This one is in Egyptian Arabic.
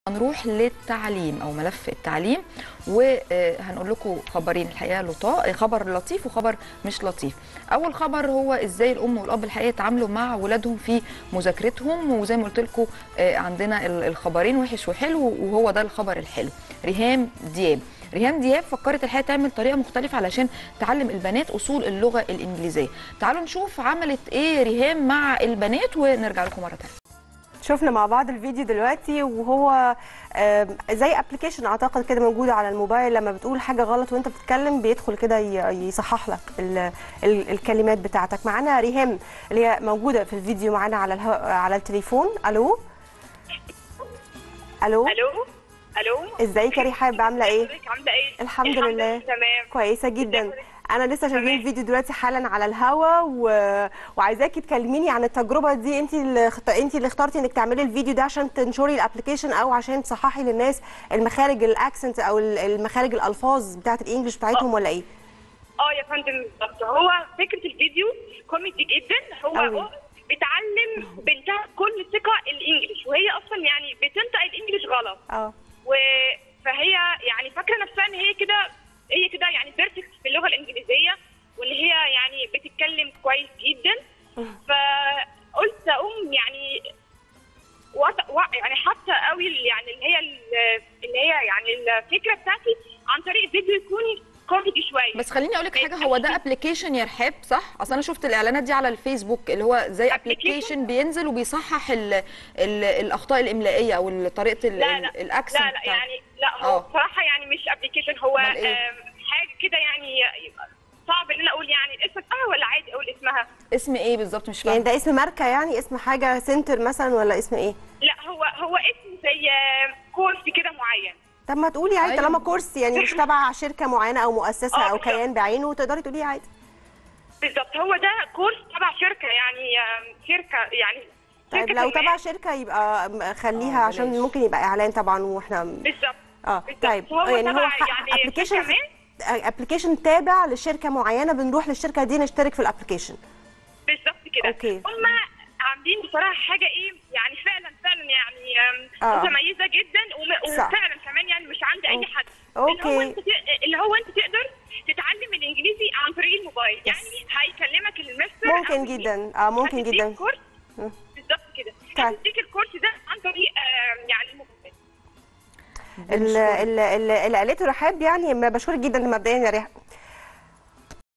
هنروح للتعليم او ملف التعليم وهنقول لكم خبرين الحقيقه لطاء خبر لطيف وخبر مش لطيف اول خبر هو ازاي الام والاب الحقيقه يتعاملوا مع ولادهم في مذاكرتهم وزي ما قلت لكم عندنا الخبرين وحش وحلو وهو ده الخبر الحلو ريهام دياب ريهام دياب فكرت الحقيقه تعمل طريقه مختلفه علشان تعلم البنات اصول اللغه الانجليزيه تعالوا نشوف عملت ايه ريهام مع البنات ونرجع لكم مره ثانيه شفنا مع بعض الفيديو دلوقتي وهو زي ابلكيشن اعتقد كده موجود على الموبايل لما بتقول حاجه غلط وانت بتتكلم بيدخل كده يصحح لك ال ال الكلمات بتاعتك معانا ريهام اللي هي موجوده في الفيديو معانا على الهو... على التليفون الو الو الو الو ازيك يا ريحاب عامله ايه عامله ايه الحمد لله تمام كويسه جدا انا لسه شايفين الفيديو دلوقتي حالا على الهوا و... وعايزاكي تكلميني عن التجربه دي انت اللي اخت... انت اللي اخترتي انك تعملي الفيديو ده عشان تنشري الابلكيشن او عشان تصححي للناس المخارج الاكسنت او المخارج الالفاظ بتاعه الانجليش بتاعتهم ولا ايه اه يا فندم بالظبط هو فكره الفيديو كوميدي جدا هو أوي. بتعلم بنتها بكل ثقه الانجليش وهي اصلا يعني بتنطق الانجليش غلط اه و... فهي يعني فاكره نفسها ان هي كده هي كده يعني بيرفكت في اللغه الانجليزيه وان هي يعني بتتكلم كويس جدا فقلت اقوم يعني وط... و... يعني حاطه قوي يعني اللي هي اللي هي يعني الفكره بتاعتي عن طريق فيديو يكون كوميدي شويه بس خليني اقول لك حاجه هو ده ابلكيشن يا رحاب صح اصل انا شفت الاعلانات دي على الفيسبوك اللي هو زي ابلكيشن بينزل وبيصحح ال ال الاخطاء الاملائيه او طريقه ال- لا لا الاكسنت لا لا بتاعته. يعني لا هو آه. بصراحه يعني مش ابلكيشن هو أمال إيه؟ آم، حاجه كده يعني صعب ان انا اقول يعني الاسم بتاعها ولا عادي اقول اسمها اسم ايه بالظبط مش يعني فاهمه ده اسم ماركه يعني اسم حاجه سنتر مثلا ولا اسم ايه لا هو هو اسم زي آم، كورس كده معين طب ما تقولي عادي أيوة. طالما كورس يعني مش تبع شركه معينه او مؤسسه آه، او بالظبط. كيان بعينه تقدري تقوليه عادي بالظبط هو ده كورس تبع شركه يعني آم، شركه يعني طيب شركة لو ما. تبع شركه يبقى م- خليها آه، عشان بلاش. ممكن يبقى اعلان طبعا واحنا بالظبط اه بالظبط. طيب هو يعني تبع هو يعني ابلكيشن كمان ابلكيشن تابع لشركه معينه بنروح للشركه دي نشترك في الابلكيشن بالظبط كده أوكي. هم عاملين بصراحه حاجه ايه يعني فعلا فعلا يعني آم، آه. متميزه جدا وم- صح. وفعلا كمان يعني مش عند اي حد أوكي. اللي هو انت ت- اللي هو انت تقدر تتعلم الانجليزي عن طريق الموبايل يعني هيكلمك المستر ممكن أو جدا اه ممكن هتديك جدا كورس مم. بالظبط كده طيب. هتديك الكورس ده عن طريق آم، يعني الموبايل ال- ال- ال- اللي قالته رحاب يعني ما بشكرك جدا مبدئيا يا رحاب